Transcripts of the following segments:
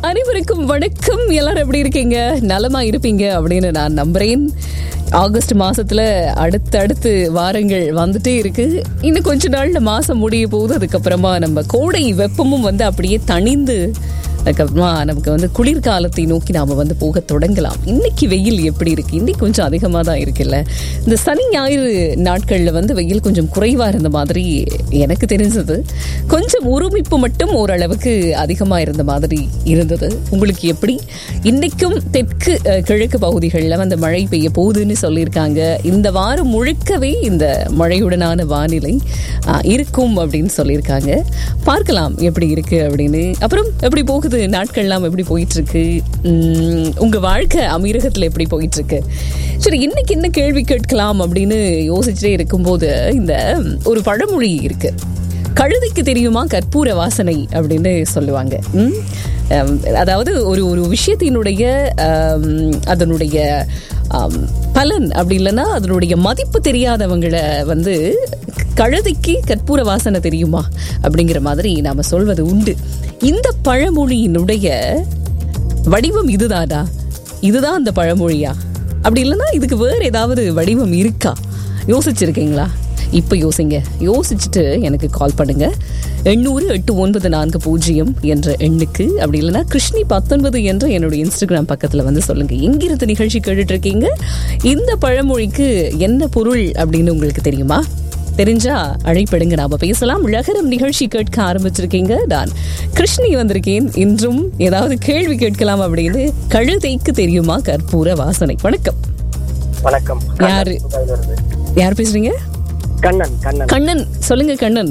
அனைவருக்கும் வணக்கம் எல்லாரும் எப்படி இருக்கீங்க நலமா இருப்பீங்க அப்படின்னு நான் நம்புறேன் ஆகஸ்ட் மாசத்துல அடுத்தடுத்து வாரங்கள் வந்துட்டே இருக்கு இன்னும் கொஞ்ச நாள்ல மாசம் முடிய போகுது அதுக்கப்புறமா நம்ம கோடை வெப்பமும் வந்து அப்படியே தணிந்து அதுக்கப்புறமா நமக்கு வந்து குளிர்காலத்தை நோக்கி நாம வந்து போக தொடங்கலாம் இன்னைக்கு வெயில் எப்படி இருக்கு இன்னைக்கு கொஞ்சம் அதிகமாக தான் இருக்குல்ல இந்த சனி ஞாயிறு நாட்கள்ல வந்து வெயில் கொஞ்சம் குறைவா இருந்த மாதிரி எனக்கு தெரிஞ்சது கொஞ்சம் உருமிப்பு மட்டும் ஓரளவுக்கு அதிகமாக இருந்த மாதிரி இருந்தது உங்களுக்கு எப்படி இன்னைக்கும் தெற்கு அஹ், கிழக்கு பகுதிகளில் வந்து மழை பெய்ய போகுதுன்னு சொல்லியிருக்காங்க இந்த வாரம் முழுக்கவே இந்த மழையுடனான வானிலை அஹ், இருக்கும் அப்படின்னு சொல்லியிருக்காங்க பார்க்கலாம் எப்படி இருக்கு அப்படின்னு அப்புறம் எப்படி போகுது நாட்கள்லாம் எப்படி போயிட்டு இருக்கு உம், உங்க வாழ்க்கை அமீரகத்துல எப்படி போயிட்டு இருக்கு சரி இன்னைக்கு என்ன கேள்வி கேட்கலாம் அப்படின்னு யோசிச்சுட்டே இருக்கும்போது இந்த ஒரு பழமொழி இருக்கு கழுதைக்கு தெரியுமா கற்பூர வாசனை அப்படின்னு சொல்லுவாங்க ம்? அம், அதாவது ஒரு ஒரு விஷயத்தினுடைய அம், அதனுடைய அம், பலன் அப்படி இல்லைன்னா அதனுடைய மதிப்பு தெரியாதவங்களை வந்து கழுதைக்கு கற்பூர வாசனை தெரியுமா அப்படிங்கிற மாதிரி நாம சொல்வது உண்டு இந்த பழமொழியினுடைய வடிவம் இதுதானா இதுதான் அந்த பழமொழியா அப்படி இல்லைன்னா இதுக்கு வேற ஏதாவது வடிவம் இருக்கா யோசிச்சிருக்கீங்களா இப்போ யோசிங்க யோசிச்சுட்டு எனக்கு கால் பண்ணுங்க எண்ணூறு எட்டு ஒன்பது நான்கு பூஜ்ஜியம் என்ற எண்ணுக்கு அப்படி இல்லைன்னா கிருஷ்ணி பத்தொன்பது என்ற என்னுடைய இன்ஸ்டாகிராம் பக்கத்தில் வந்து சொல்லுங்க எங்கிருந்து நிகழ்ச்சி கேட்டுட்டு இருக்கீங்க இந்த பழமொழிக்கு என்ன பொருள் அப்படின்னு உங்களுக்கு தெரியுமா தெரிஞ்சா அழைப்படுங்க நாம பேசலாம் உலகரம் நிகழ்ச்சி கேட்க ஆரம்பிச்சிருக்கீங்க நான் கிருஷ்ணி வந்திருக்கேன் இன்றும் ஏதாவது கேள்வி கேட்கலாம் அப்படின்னு கழுதைக்கு தெரியுமா கற்பூர வாசனை வணக்கம் வணக்கம் யாரு? கண்ணன் யார் பேசுறீங்க கண்ணன் கண்ணன் கண்ணன் சொல்லுங்க கண்ணன்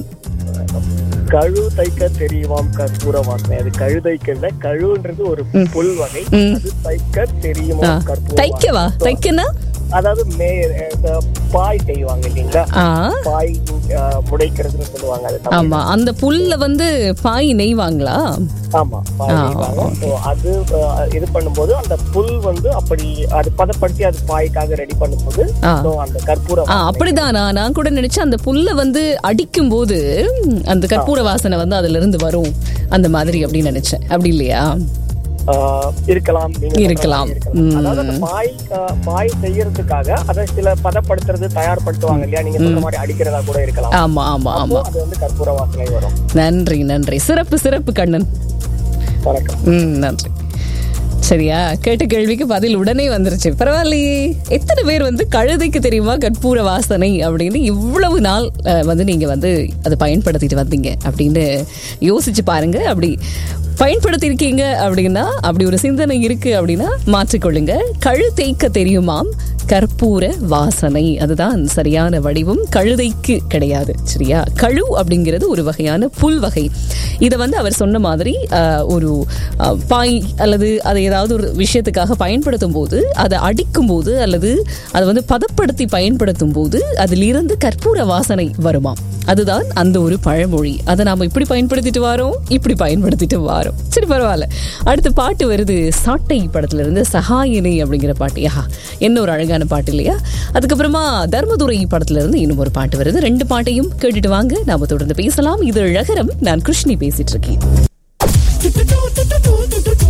கழு தைக்க தெரியுமாம் கற்பூர வாசனை அது கழுதைக்கு இல்ல கழுன்றது ஒரு புல் வகை ம். அது தைக்க ஆ, தெரியுமா கற்பூர தைக்கவா வாசனை. தைக்கனா அதாவது மே இந்த பாய் செய்வாங்க இல்லைங்களா ஆ பாய் ஆ, முடைக்கிறதுன்னு சொல்லுவாங்க அது தமிழ்ல. ஆமா அந்த புல்ல வந்து பாய் நெய்வாங்களா ஆமா பாய் ஆ, நெய்வாங்க So, அது ஆ, இது பண்ணும்போது அந்த புல் வந்து அப்படி அது பதப்படுத்தி அது பாய்க்காக ரெடி பண்ணும்போது ஆ. so, அந்த கற்பூர ஆ வாசனை அப்படிதானா நான் கூட நினைச்சேன் அந்த புல்ல வந்து அடிக்கும் போது ம், அந்த கற்பூர வாசனை வந்து அதுல இருந்து வரும் அந்த மாதிரி அப்படின்னு நினைச்சேன் அப்படி இல்லையா ஆஹ் இருக்கலாம் நீங்க சொல்ற இருக்கலாம். மாதிரி இருக்கலாம். ம். அதாவது அந்த பாய் ஆஹ் பாய் செய்யறதுக்காக அதை சில பதப்படுத்துறது தயார்படுத்துவாங்க இல்லையா நீங்க சொல்ற மாதிரி அடிக்கிறதா கூட இருக்கலாம் ஆமா ஆமா அப்போ ஆமா அது வந்து கற்பூர வாசனை வரும் நன்றி நன்றி சிறப்பு சிறப்பு கண்ணன் வணக்கம் ம் நன்றி சரியா கேட்ட கேள்விக்கு பதில் உடனே வந்துருச்சு பரவாயில்லையே எத்தனை பேர் வந்து கழுதைக்கு தெரியுமா கற்பூர வாசனை அப்படின்னு இவ்வளவு நாள் அஹ், வந்து நீங்க வந்து அதை பயன்படுத்திட்டு வந்தீங்க அப்படின்னு யோசிச்சு பாருங்க அப்படி பயன்படுத்தியிருக்கீங்க அப்படின்னா அப்படி ஒரு சிந்தனை இருக்கு அப்படின்னா மாற்றிக்கொள்ளுங்க கழுதைக்க தெரியுமாம் கற்பூர வாசனை அதுதான் சரியான வடிவம் கழுதைக்கு கிடையாது சரியா கழு அப்படிங்கிறது ஒரு வகையான புல் வகை இதை வந்து அவர் சொன்ன மாதிரி ஆஹ், ஒரு ஆஹ், பாய் அல்லது அதை ஏதாவது ஒரு விஷயத்துக்காக பயன்படுத்தும் போது அதை அடிக்கும் போது அல்லது அதை வந்து பதப்படுத்தி பயன்படுத்தும் போது அதிலிருந்து கற்பூர வாசனை வருமாம் அதுதான் அந்த ஒரு பழமொழி அதை நாம இப்படி பயன்படுத்திட்டு வரோம் இப்படி பயன்படுத்திட்டு வரோம் சரி பரவாயில்ல அடுத்த பாட்டு வருது சாட்டை படத்துல இருந்து சகாயினி அப்படிங்கிற பாட்டு யா என்ன ஒரு அழகான பாட்டு இல்லையா அதுக்கப்புறமா தர்மதுரை படத்துல இருந்து இன்னும் ஒரு பாட்டு வருது ரெண்டு பாட்டையும் கேட்டுட்டு வாங்க நாம தொடர்ந்து பேசலாம் இது அழகரம் நான் கிருஷ்ணி பேசிட்டு இருக்கேன்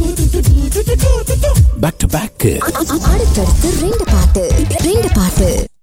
பேக் டு பேக் அடுத்தடுத்து ரெண்டு பாட்டு ரெண்டு பாட்டு